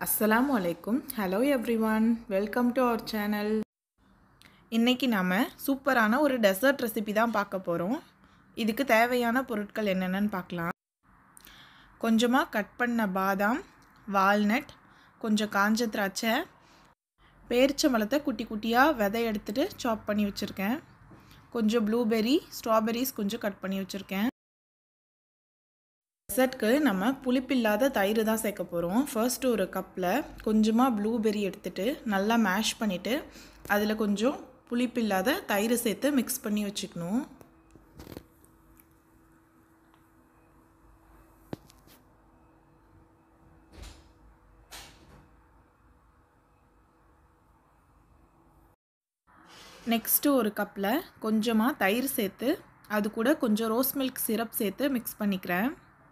அஸ்ஸலாமு அலைக்கும் hello everyone welcome to our channel இன்றைக்கி நாம் சூப்பரான ஒரு டெசர்ட் ரெசிபி தான் பார்க்க போகிறோம் இதுக்கு தேவையான பொருட்கள் என்னென்னு பார்க்கலாம் கொஞ்சமாக கட் பண்ண பாதாம் வால்நட் கொஞ்சம் காஞ்ச திராட்சை பேரிச்சம்பழத்தை குட்டி குட்டியாக விதை எடுத்துகிட்டு சாப் பண்ணி வச்சுருக்கேன் கொஞ்சம் ப்ளூபெர்ரி ஸ்ட்ராபெரிஸ் கொஞ்சம் கட் பண்ணி வச்சுருக்கேன் டெசர்ட்க்கு நம்ம புளிப்பில்லாத தயிர் தான் சேர்க்க போகிறோம் ஃபர்ஸ்ட் ஒரு கப்பில் கொஞ்சமாக ப்ளூபெர்ரி எடுத்துகிட்டு நல்லா மேஷ் பண்ணிவிட்டு அதில் கொஞ்சம் புளிப்பில்லாத தயிர் சேர்த்து மிக்ஸ் பண்ணி வச்சுக்கணும் நெக்ஸ்ட்டு ஒரு கப்பில் கொஞ்சமாக தயிர் சேர்த்து அது கூட கொஞ்சம் ரோஸ் மில்க் சிரப் சேர்த்து மிக்ஸ் பண்ணிக்கிறேன்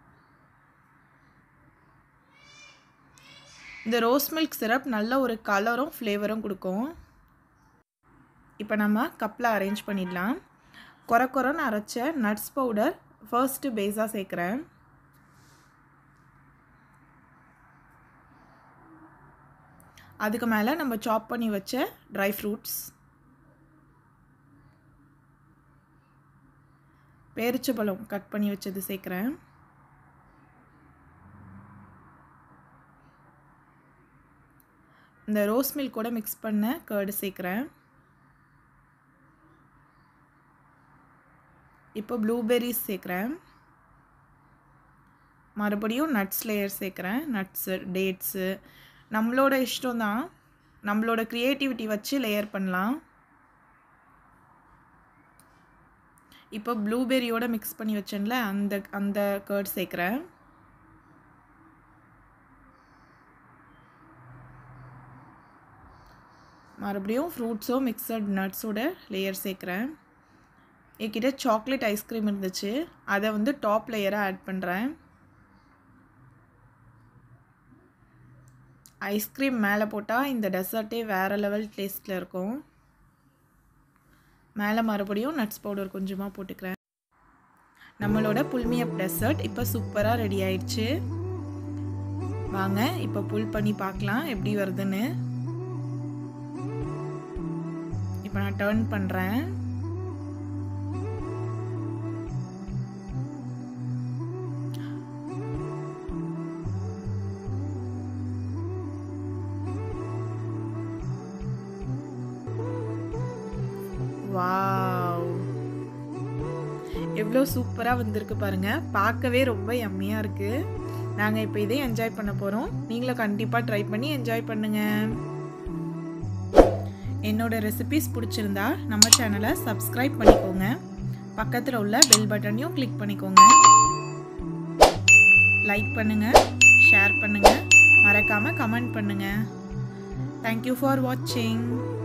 இந்த ரோஸ் மில்க் சிரப் நல்ல ஒரு கலரும் ஃப்ளேவரும் கொடுக்கும் இப்போ நம்ம கப்பில் அரேஞ்ச் பண்ணிடலாம் குறை குறைன்னு அரைச்ச நட்ஸ் பவுடர் ஃபர்ஸ்ட்டு பேஸாக சேர்க்குறேன் அதுக்கு மேலே நம்ம சாப் பண்ணி வச்ச ட்ரை ஃப்ரூட்ஸ் பேரிச்சப்பழம் கட் பண்ணி வச்சது சேர்க்குறேன் இந்த ரோஸ் மில்க் கூட மிக்ஸ் பண்ண கேர்டு சேர்க்குறேன் இப்போ ப்ளூபெர்ரிஸ் சேர்க்குறேன் மறுபடியும் நட்ஸ் லேயர் சேர்க்குறேன் நட்ஸு டேட்ஸு நம்மளோட இஷ்டம் தான் நம்மளோட க்ரியேட்டிவிட்டி வச்சு லேயர் பண்ணலாம் இப்போ ப்ளூபெர்ரியோட மிக்ஸ் பண்ணி வச்சேன்ல அந்த அந்த கேர்ட் சேர்க்குறேன் மறுபடியும் ஃப்ரூட்ஸோ மிக்சட் நட்ஸோட லேயர் சேர்க்குறேன் என்கிட்ட சாக்லேட் ஐஸ்கிரீம் இருந்துச்சு அதை வந்து டாப் லேயராக ஆட் பண்ணுறேன் ஐஸ்கிரீம் மேலே போட்டால் இந்த டெசர்ட்டே வேறு லெவல் டேஸ்ட்டில் இருக்கும் மேலே மறுபடியும் நட்ஸ் பவுடர் கொஞ்சமாக போட்டுக்கிறேன் நம்மளோட புல்மியப் டெசர்ட் இப்போ சூப்பராக ரெடி ஆயிடுச்சு வாங்க இப்போ புல் பண்ணி பார்க்கலாம் எப்படி வருதுன்னு இப்போ நான் டேர்ன் பண்ணுறேன் வாவ் எவ்வளோ சூப்பராக வந்திருக்கு பாருங்கள் பார்க்கவே ரொம்ப எம்மியாக இருக்குது நாங்கள் இப்போ இதே என்ஜாய் பண்ண போகிறோம் நீங்களும் கண்டிப்பாக ட்ரை பண்ணி என்ஜாய் பண்ணுங்கள் என்னோட ரெசிபிஸ் பிடிச்சிருந்தா நம்ம சேனலை சப்ஸ்கிரைப் பண்ணிக்கோங்க பக்கத்தில் உள்ள பெல் பட்டனையும் கிளிக் பண்ணிக்கோங்க லைக் பண்ணுங்கள் ஷேர் பண்ணுங்கள் மறக்காமல் கமெண்ட் பண்ணுங்கள் தேங்க்யூ ஃபார் வாட்சிங்